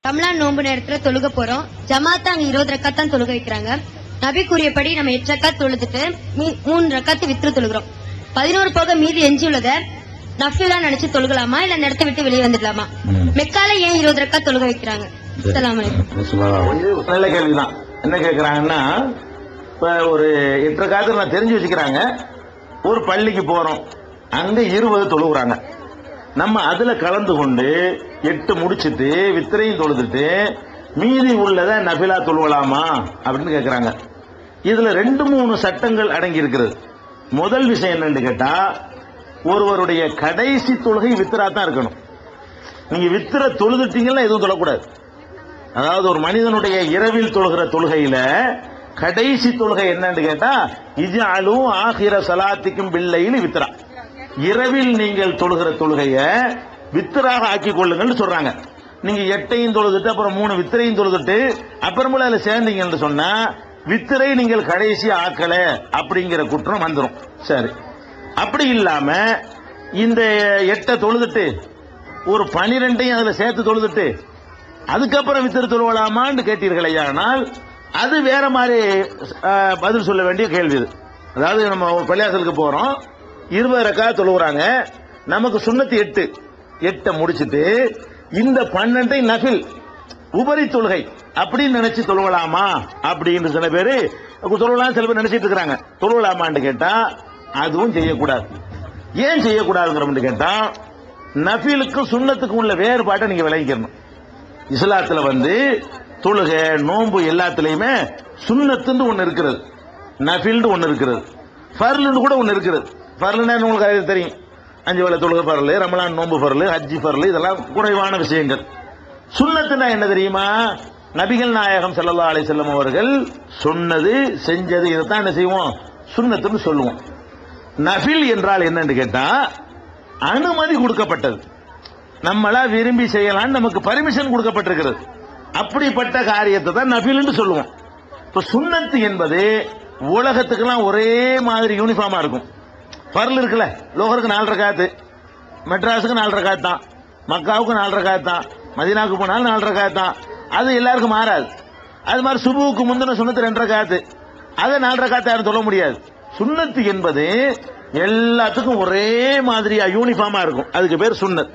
ரம்லான் நோன்பு நேரத்துல தொழுக போறோம் ஜமாத்தா அங்க இருபது ரக்காத் தான் தொழுக வைக்கிறாங்க நபி கூறியபடி நம்ம எட்டு ரக்காத் தொழுதுட்டு மீ- மூணு ரக்காத்து வித்ரு தொழுகிறோம் பதினோரு போக மீதி எஞ்சி உள்ளத நஃபிலா நினைச்சு தொழுகலாமா இல்ல இந்த இடத்த விட்டு வெளியே வந்துடலாமா ம். மெக்கால ஏன் இருபது ரக்காத் தொழுக வைக்கிறாங்க அஸ்ஸலாமு அலைக்கும் நல்ல கேள்விதான் என்ன கேக்குறாங்கன்னா இப்ப ஒரு எட்டு காலத்துல நான் தெரிஞ்சு வச்சுக்கிறாங்க ஒரு பள்ளிக்கு போறோம் அங்க இருபது தொழுகிறாங்க நம்ம அதுல கலந்து கொண்டு எட்டு முடிச்சிட்டு வித்திரையும் தொழுதுட்டு மீதி உள்ளத நபிலா தொழுவலாமா அப்படின்னு கேக்குறாங்க இதுல ரெண்டு மூணு சட்டங்கள் அடங்கி இருக்கிறது முதல் விஷயம் என்னன்னு கேட்டா ஒருவருடைய கடைசி தொழுகை வித்திரா தான் இருக்கணும் நீங்க வித்திர தொழுதுட்டீங்கன்னா எதுவும் தொழக்கூடாது அதாவது ஒரு மனிதனுடைய இரவில் தொழுகிற தொழுகையில கடைசி தொழுகை என்னன்னு கேட்டா இஜாலு ஆகிர சலாத்திக்கும் பிள்ளையில் வித்ரா இரவில் நீங்கள் தொழுகிற தொழுகைய வித்தராக ஆக்கிக் கொள்ளுங்கள்னு சொல்றாங்க நீங்க எட்டையும் தொழுதுட்டு அப்புறம் மூணு வித்திரையும் தொழுதுட்டு அப்புறமேல அதுல சேர்ந்தீங்கன்னு சொன்னா வித்திரை நீங்கள் கடைசி ஆக்கல அப்படிங்கிற குற்றம் வந்துரும் சரி அப்படி இல்லாம இந்த எட்டை தொழுதுட்டு ஒரு பனிரெண்டையும் அதுல சேர்த்து தொழுதுட்டு அதுக்கப்புறம் வித்திரு தொழுவலாமான்னு கேட்டீர்களே ஆனால் அது வேற மாதிரி அஹ், பதில் சொல்ல வேண்டிய கேள்வி இது அதாவது நம்ம ஒரு பள்ளியாசலுக்கு போறோம் இருபது ரக்கா தொழுகிறாங்க நமக்கு சுண்ணத்து எட்டு எட்டை முடிச்சிட்டு இந்த பன்னெண்டை நஃபில் உபரி தொழுகை அப்படின்னு நினைச்சு தொழுவலாமா அப்படின்னு சில பேரு தொழுவலாம் சில பேர் நினைச்சிட்டு இருக்கிறாங்க தொழுவலாமான்னு கேட்டா அதுவும் செய்யக்கூடாது ஏன் செய்யக்கூடாதுங்கிறோம்னு கேட்டா நஃபிலுக்கும் சுண்ணத்துக்கும் உள்ள வேறுபாட்டை நீங்க விளங்கிக்கணும் இஸ்லாத்துல வந்து தொழுகை நோன்பு எல்லாத்துலயுமே சுன்னத்துன்னு ஒண்ணு இருக்கிறது நஃபில்னு ஒண்ணு இருக்கிறது ஃபர்லுன்னு கூட ஒண்ணு இருக்கிறது ஃபர்லுன்னா என்ன உங்களுக்கு அது தெரியும் அஞ்சு வேளை தொழுகை ஃபர்லு ரமலான் நோன்பு ஃபர்லு ஹஜ்ஜி ஃபர்லு இதெல்லாம் குறைவான விஷயங்கள் சுன்னத்துனா என்ன தெரியுமா நபிகள் நாயகம் ஸல்லல்லாஹு அலைஹி வஸல்லம் அவர்கள் சொன்னது செஞ்சது இதைத்தான் என்ன செய்வோம் சுன்னத்துன்னு சொல்லுவோம் நஃபில் என்றால் என்னன்னு கேட்டா அனுமதி கொடுக்கப்பட்டது நம்மளா விரும்பி செய்யலாம் நமக்கு பர்மிஷன் கொடுக்கப்பட்டிருக்கிறது அப்படிப்பட்ட காரியத்தை தான் நபில்னு சொல்லுவோம் இப்ப சுன்னத்து என்பது உலகத்துக்கெல்லாம் ஒரே மாதிரி யூனிஃபார்மா இருக்கும் பர்ல் இருக்குல்ல லோகருக்கு நாலு ரகாத்து மெட்ராஸுக்கு நாலு ரகாத் தான் மக்காவுக்கு நாலு ரகாத் தான் மதீனாவுக்கு போனாலும் நாலு ரகாத் தான் அது எல்லாருக்கும் மாறாது அது மாதிரி சுபுவுக்கு முந்தின சுண்ணத்து ரெண்டு ரகாத்து அதை நாலு ரகாத்து யாரும் சொல்ல முடியாது சுன்னத்து என்பது எல்லாத்துக்கும் ஒரே மாதிரியா யூனிஃபார்மா இருக்கும் அதுக்கு பேர் சுன்னத்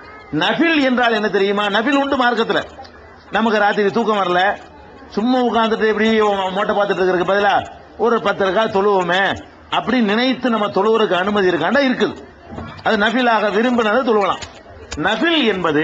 நஃபில் என்றால் என்ன தெரியுமா நஃபில் உண்டு மார்க்கத்துல நமக்கு ராத்திரி தூக்கம் வரல சும்மா உட்கார்ந்துட்டு இப்படி மோட்டை பார்த்துட்டு இருக்கிறதுக்கு பதிலா ஒரு பத்து ரக்கா தொழுவோமே அப்படி நினைத்து நம்ம தொழுவதற்கு அனுமதி இருக்காண்டா இருக்குது அது நஃபிலாக விரும்பினதை தொழுவலாம் நஃபில் என்பது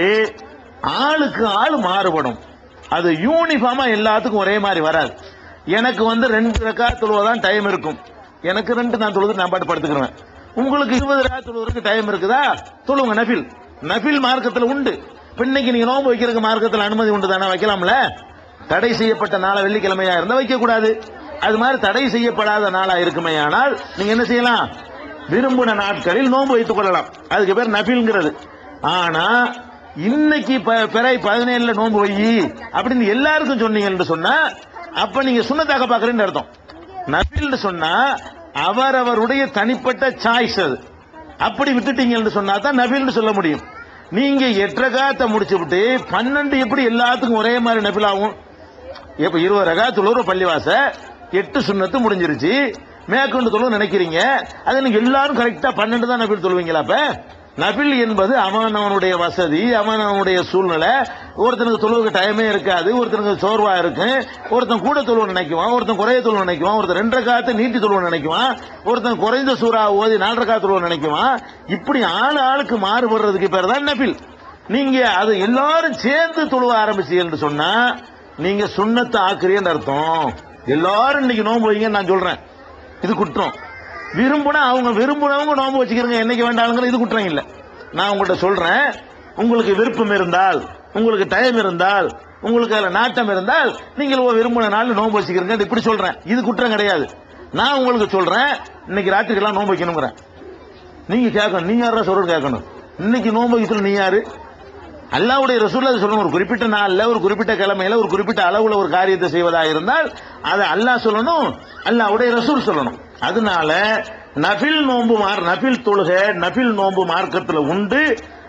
ஆளுக்கு ஆள் மாறுபடும் அது யூனிஃபார்மா எல்லாத்துக்கும் ஒரே மாதிரி வராது எனக்கு வந்து ரெண்டு ரக்கா தொழுவதான் டைம் இருக்கும் எனக்கு ரெண்டு நான் தொழுது நான் பாட்டு படுத்துக்கிறேன் உங்களுக்கு இருபது ரக்கா தொழுவதற்கு டைம் இருக்குதா தொழுவுங்க நஃபில் நஃபில் மார்க்கத்தில் உண்டு இப்ப இன்னைக்கு நீங்க நோன்பு வைக்கிறதுக்கு மார்க்கத்தில் அனுமதி உண்டு தானே வைக்கலாம்ல தடை செய்யப்பட்ட நாள வெள்ளிக்கிழமையா இருந்தா வைக்க கூடாது அது மாதிரி தடை செய்யப்படாத நாளா இருக்குமே ஆனால் நீங்க என்ன செய்யலாம் விரும்பின நாட்களில் நோன்பு வைத்துக் கொள்ளலாம் அதுக்கு பேர் நஃபில்ங்கிறது ஆனா இன்னைக்கு ப- பிறை பதினேழுல நோன்பு வை அப்படின்னு எல்லாருக்கும் சொன்னீங்கன்னு சொன்னா அப்ப நீங்க சுண்ணத்தாக்க பாக்குறேன்னு அர்த்தம் நபில்னு சொன்னா அவரவருடைய தனிப்பட்ட சாய்ஸ் அது அப்படி விட்டுட்டீங்கன்னு சொன்னா தான் நபில்னு சொல்ல முடியும் நீங்க எட்டரை காத்த முடிச்சு விட்டு பன்னெண்டு எப்படி எல்லாத்துக்கும் ஒரே மாதிரி நபில் ஆகும் இப்ப இருபது ரகா தொழுற பள்ளிவாச எட்டு சுண்ணத்து முடிஞ்சிருச்சு மேற்கொண்டு தொழு நினைக்கிறீங்க அது நீங்க எல்லாரும் கரெக்டா பன்னெண்டு தான் நபில் தொழுவீங்களா அப்ப நபில் என்பது அவன் அவனுடைய வசதி அவன் அவனுடைய சூழ்நிலை ஒருத்தனுக்கு தொழுவுக்கு டைமே இருக்காது ஒருத்தனுக்கு சோர்வா இருக்கு ஒருத்தன் கூட தொழுவ நினைக்குவான் ஒருத்தன் குறைய தொழுவ நினைக்குவான் ஒருத்தன் ரெண்டரை காத்து நீட்டி தொழுவ நினைக்குவான் ஒருத்தன் குறைந்த சூறா ஓதி நாலரை காத்து தொழுவ நினைக்குவான் இப்படி ஆள் ஆளுக்கு மாறுபடுறதுக்கு பேர் தான் நபில் நீங்க அது எல்லாரும் சேர்ந்து தொழுவ ஆரம்பிச்சீங்கன்னு சொன்னா நீங்க சுண்ணத்தை ஆக்குறீன்னு அர்த்தம் எல்லாரும் இன்னைக்கு நோன்பு வைங்கன்னு நான் சொல்றேன் இது குற்றம் விரும்புனா அவங்க விரும்புனவங்க நோன்பு வச்சுக்கிறங்க என்னைக்கு வேண்டாம்ங்கிற இது குற்றம் இல்ல நான் உங்கள்கிட்ட சொல்றேன் உங்களுக்கு விருப்பம் இருந்தால் உங்களுக்கு டைம் இருந்தால் உங்களுக்கு அதுல நாட்டம் இருந்தால் நீங்கள் ஒரு விரும்பின நாள் நோன்பு வச்சுக்கிறீங்க இப்படி சொல்றேன் இது குற்றம் கிடையாது நான் உங்களுக்கு சொல்றேன் இன்னைக்கு ராத்திரிக்கெல்லாம் நோன்பு வைக்கணுங்கிறேன் நீங்க கேட்கணும் நீ யாரா சொல்றது கேட்கணும் இன்னைக்கு நோன்பு வைக்கணும் நீ யாரு அல்லாவுடைய ரசூல் அது சொல்லணும் ஒரு குறிப்பிட்ட நாள்ல ஒரு குறிப்பிட்ட கிழமையில ஒரு குறிப்பிட்ட அளவுல ஒரு காரியத்தை செய்வதாக இருந்தால் அதை அல்லாஹ் சொல்லணும் அல்லாவுடைய ரசூல் சொல்லணும் அதனால நபில் நோன்பு மார் நபில் தொழுகை நபில் நோன்பு மார்க்கத்துல உண்டு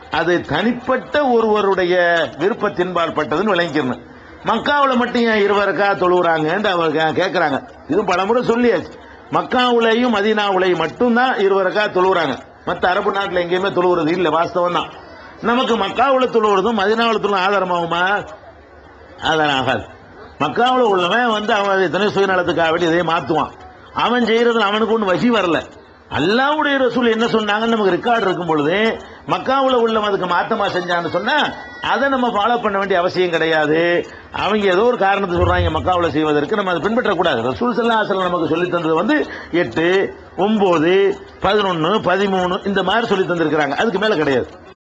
அது தனிப்பட்ட ஒருவருடைய விருப்பத்தின்பால் பட்டதுன்னு விளங்கிக்கணும் மக்காவுல மட்டும் ஏன் இருவருக்கா தொழுகிறாங்கன்னு அவங்க கேட்கறாங்க இது பலமுறை சொல்லியாச்சு மக்காவுலையும் மதீனாவுலையும் மட்டும்தான் இருவருக்கா தொழுகிறாங்க மற்ற அரபு நாட்டில் எங்கேயுமே தொழுகிறது இல்லை வாஸ்தவம் தான் நமக்கு மக்காவுல தொழுகிறதும் மதீனாவுல தொழும் ஆதாரமாகுமா ஆதாரம் ஆகாது மக்காவுல உள்ளவன் வந்து அவன் எத்தனை சுயநலத்துக்காக வேண்டி இதை மாத்துவான் அவன் செய்யறதுல அவனுக்கு ஒன்று வகி வரல அல்லாவுடைய ரசூல் என்ன சொன்னாங்கன்னு நமக்கு ரெக்கார்டு இருக்கும் பொழுது மக்காவுல உள்ளவன் அதுக்கு மாத்தமா செஞ்சான்னு சொன்னா அதை நம்ம ஃபாலோ பண்ண வேண்டிய அவசியம் கிடையாது அவங்க ஏதோ ஒரு காரணத்தை சொல்றாங்க மக்காவுல செய்வதற்கு நம்ம அதை பின்பற்றக்கூடாது ரசூல் சல்லா அசலம் நமக்கு சொல்லி தந்தது வந்து எட்டு ஒன்பது பதினொன்னு பதிமூணு இந்த மாதிரி சொல்லி தந்திருக்கிறாங்க அதுக்கு மேல கிடையாது